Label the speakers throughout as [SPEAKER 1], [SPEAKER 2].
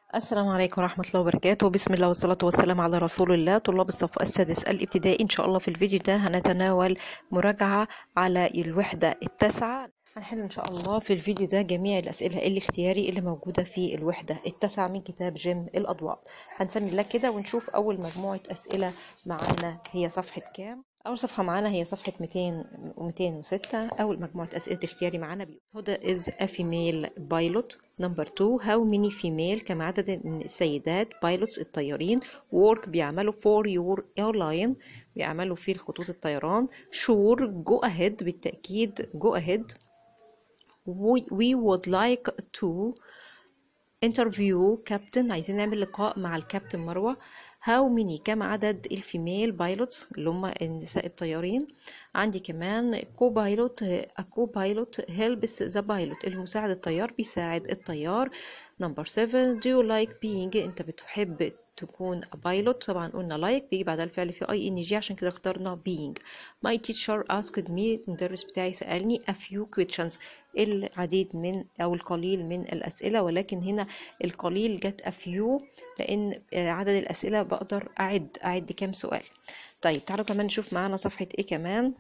[SPEAKER 1] السلام عليكم ورحمة الله وبركاته بسم الله والصلاة والسلام على رسول الله طلاب الصف السادس الابتدائي إن شاء الله في الفيديو ده هنتناول مراجعة على الوحدة التاسعة هنحل إن شاء الله في الفيديو ده جميع الأسئلة الاختياري اللي موجودة في الوحدة التاسعة من كتاب جيم الأضواء هنسمي الله كده ونشوف أول مجموعة أسئلة معانا هي صفحة كام أول صفحة معانا هي صفحة 200 و 206 أول مجموعة أسئلة اختياري معانا بيقول هدى is a female pilot number 2 how many female كم عدد من السيدات pilots الطيارين work بيعملوا for your airline بيعملوا في خطوط الطيران sure go ahead بالتأكيد go ahead we, we would like to interview captain عايزين نعمل لقاء مع الكابتن مروة how many كم عدد الفيميل بايلوتس اللي هم النساء الطيارين عندي كمان كو بايلوت كو بايلوت helps the pilot المساعد الطيار بيساعد الطيار نمبر 7 do you like being انت بتحب تكون بايلوت طبعا قلنا like بيجي بعدها الفعل في اي ان جي عشان كده اخترنا being my teacher asked me المدرس بتاعي سألني a few questions العديد من او القليل من الاسئله ولكن هنا القليل جت a few لان عدد الاسئله بقدر اعد اعد كام سؤال طيب تعالوا كمان نشوف معانا صفحه ايه كمان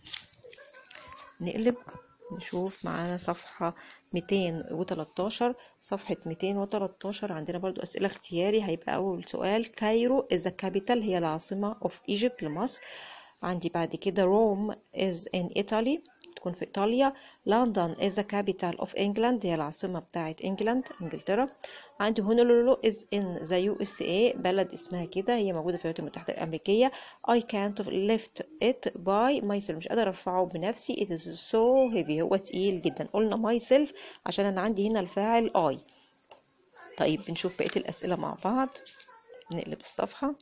[SPEAKER 1] نقلب نشوف معانا صفحة 213 صفحة 213 عندنا برضو أسئلة اختياري هيبقى أول سؤال كايرو is the capital هي العاصمة of Egypt لمصر عندي بعد كده روم is in Italy تكون في إيطاليا لندن is the capital of England هي العاصمة بتاعة إنجلاند إنجلترا عندي هونولولو is in the USA بلد اسمها كده هي موجودة في الولايات المتحدة الأمريكية I can't lift it by myself مش قادرة أرفعه بنفسي it is so heavy هو تقيل جدا قلنا myself عشان أنا عندي هنا الفاعل I طيب بنشوف بقية الأسئلة مع بعض نقلب الصفحة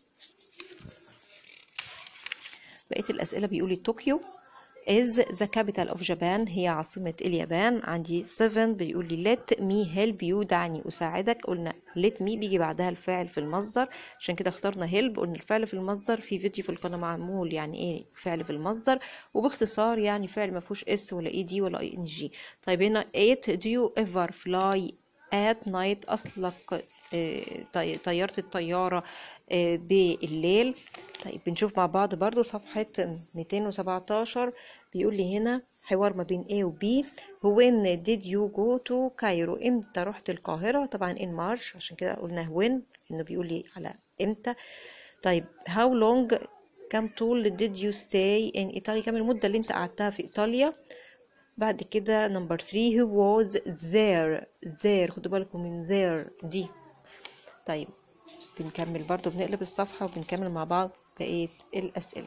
[SPEAKER 1] بقية الأسئلة بيقولي طوكيو is the capital of Japan هي عاصمة اليابان عندي 7 بيقول لي let me help you دعني أساعدك قلنا let me بيجي بعدها الفاعل في المصدر عشان كده اخترنا help قلنا الفعل في المصدر في فيديو في القناة معمول يعني ايه فعل في المصدر وباختصار يعني فعل ما فيهوش اس ولا اي دي ولا اي ان جي طيب هنا 8 do you ever fly at night أصلك طيارة الطيارة بالليل طيب بنشوف مع بعض برضو صفحة 217 بيقول لي هنا حوار ما بين A و B when did you go to Cairo امتى رحت القاهرة طبعا in March عشان كده قلنا when انه بيقول لي على امتى طيب how long كم طول did you stay in Italy كم المدة اللي انت قعدتها في ايطاليا بعد كده نمبر 3 who was there there خدوا بالكم من there دي طيب بنكمل برضو بنقلب الصفحة وبنكمل مع بعض بقية الأسئلة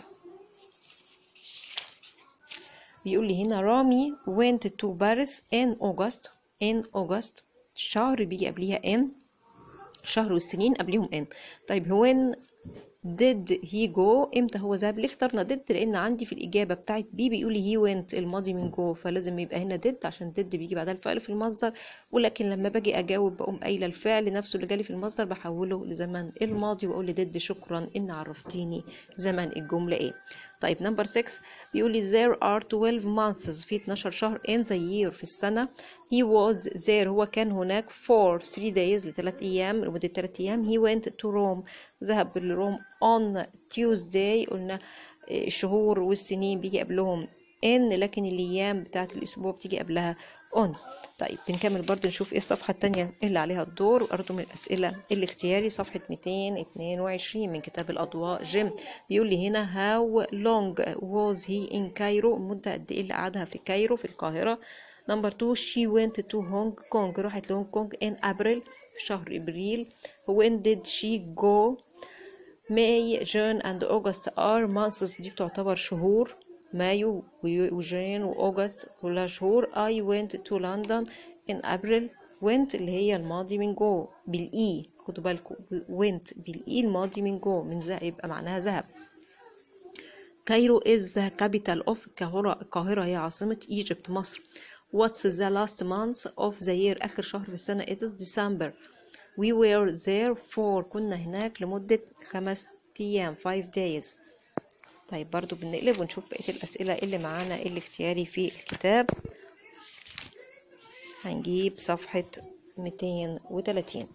[SPEAKER 1] بيقول لي هنا رامي went to Paris in August in August شهر بيجي قبليها in شهر والسنين قبليهم in طيب when did he go امتى هو ذهب ليه اخترنا did لان عندي في الاجابه بتاعت بي بيقول لي he went الماضي من جو فلازم يبقى هنا did عشان did بيجي بعدها الفعل في المصدر ولكن لما باجي اجاوب بقوم قايله الفعل نفسه اللي جالي في المصدر بحوله لزمن الماضي واقول لي did شكرا ان عرفتيني زمن الجمله ايه طيب نمبر 6 بيقول لي there are 12 months في 12 شهر in the year في السنة he was there هو كان هناك for 3 days لثلاث أيام لمدة 3 أيام he went to Rome ذهب لروم on Tuesday قلنا الشهور والسنين بيجي قبلهم in لكن الأيام بتاعة الأسبوع بتيجي قبلها on طيب بنكمل برضو نشوف ايه الصفحة التانية اللي عليها الدور وأرضو من الأسئلة الاختياري صفحة 222 من كتاب الأضواء جيم بيقول لي هنا how long was he in Cairo المدة قد ايه اللي قعدها في كايرو في القاهرة نمبر 2 she went to Hong Kong راحت لهونج كونج in April في شهر إبريل when did she go May, June and August are months دي بتعتبر شهور مايو وجين وأوغست كلها شهور I went to London in April went اللي هي الماضي من جو بالإي خدوا بالكم went بالإي الماضي من جو من ذهب يبقى معناها ذهب كايرو is the capital of القاهرة القاهرة هي عاصمة Egypt مصر What's the last month of the year آخر شهر في السنة It is December We were there for كنا هناك لمدة خمس أيام five days طيب برضو بنقلب ونشوف بقية الأسئلة اللي معانا الاختياري في الكتاب هنجيب صفحة 230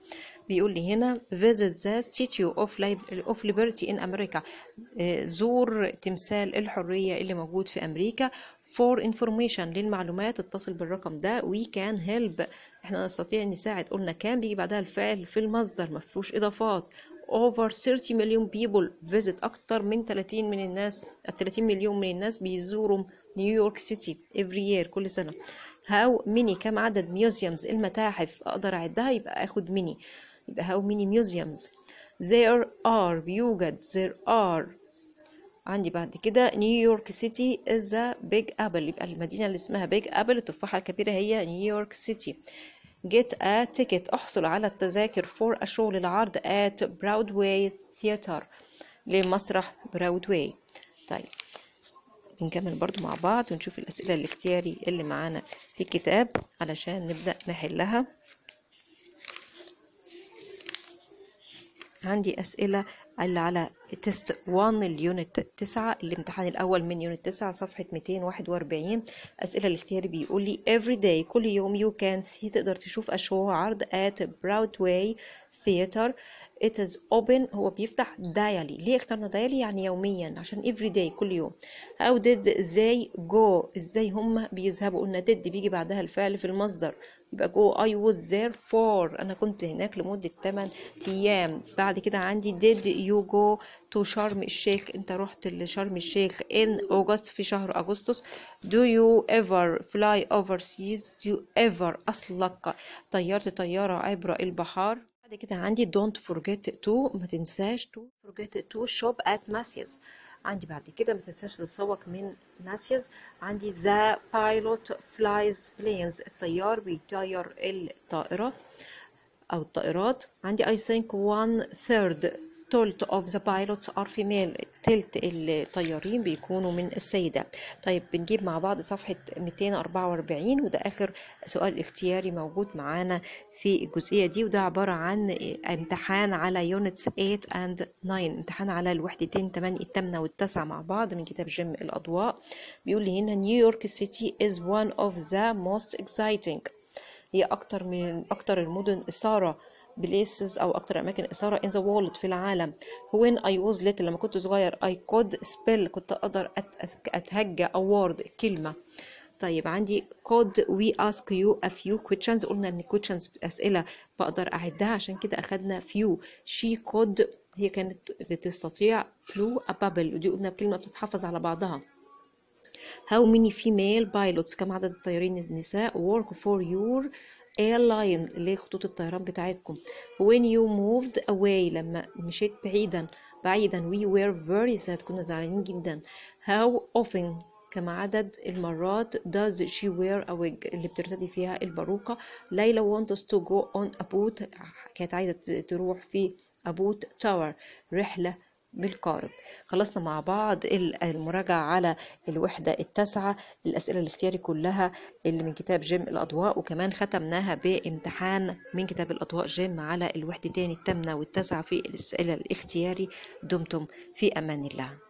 [SPEAKER 1] بيقول لي هنا visit the statue of, Lib- of liberty in America آه، زور تمثال الحرية اللي موجود في أمريكا for information للمعلومات اتصل بالرقم ده we can help احنا نستطيع نساعد قلنا كان بيجي بعدها الفعل في المصدر ما فيهوش إضافات over 30 مليون people visit أكتر من 30 من الناس 30 مليون من الناس بيزوروا نيويورك سيتي every year كل سنة how many كم عدد museums المتاحف أقدر أعدها يبقى أخد many يبقى how many museums there are بيوجد there are عندي بعد كده نيويورك سيتي is a big apple يبقى المدينة اللي اسمها big apple التفاحة الكبيرة هي نيويورك سيتي get a ticket احصل على التذاكر for a show للعرض at Broadway Theater لمسرح براودواي طيب بنكمل برضو مع بعض ونشوف الأسئلة الاختياري اللي معانا في الكتاب علشان نبدأ نحلها عندي أسئلة اللي على تيست 1 اليونت 9 الامتحان الأول من يونت 9 صفحة 241 أسئلة الاختياري بيقول لي every day كل يوم you can see تقدر تشوف أشواء عرض at Broadway Theater it is open هو بيفتح daily ليه اخترنا daily يعني يوميا عشان every day كل يوم how did they go ازاي هم بيذهبوا قلنا did بيجي بعدها الفعل في المصدر يبقى go I was there for أنا كنت هناك لمدة 8 أيام بعد كده عندي did you go to شرم الشيخ أنت رحت لشرم الشيخ in August في شهر أغسطس do you ever fly overseas do you ever أصلك طيرت طيارة عبر البحار بعد كده عندي don't forget to ما تنساش to forget to shop at Macy's عندي بعد كده ما تنساش تتسوق من ماسيز عندي the pilot flies planes الطيار بيطير الطائرة أو الطائرات عندي I think one third third of the pilots are female تلت الطيارين بيكونوا من السيدات طيب بنجيب مع بعض صفحة 244 وده آخر سؤال اختياري موجود معانا في الجزئية دي وده عبارة عن امتحان على units 8 and 9 امتحان على الوحدتين 8 التامنة والتاسعة مع بعض من كتاب جيم الأضواء بيقول لي هنا نيويورك سيتي is one of the most exciting هي أكتر من أكتر المدن إثارة places أو أكتر أماكن إثارة in the world في العالم when I was little لما كنت صغير I could spell كنت أقدر أت- أتهجى a word كلمة طيب عندي could we ask you a few questions قلنا ان questions أسئلة بقدر أعدها عشان كده أخدنا few she could هي كانت بتستطيع blew a bubble ودي قلنا بكلمة بتتحفظ على بعضها How many female pilots كم عدد الطيارين النساء work for your airline اللي هي خطوط الطيران بتاعتكم when you moved away لما مشيت بعيدا بعيدا we were very sad كنا زعلانين جدا how often كم عدد المرات does she wear a wig اللي بترتدي فيها الباروكة ليلى wants to go on a boat كانت عايزة تروح في a boat tower رحلة بالقارب خلصنا مع بعض ال- المراجعة على الوحدة التاسعة الأسئلة الاختياري كلها اللي من كتاب جيم الأضواء وكمان ختمناها بامتحان من كتاب الأضواء جيم على الوحدتين التامنة والتاسعة في الأسئلة الاختياري دمتم في أمان الله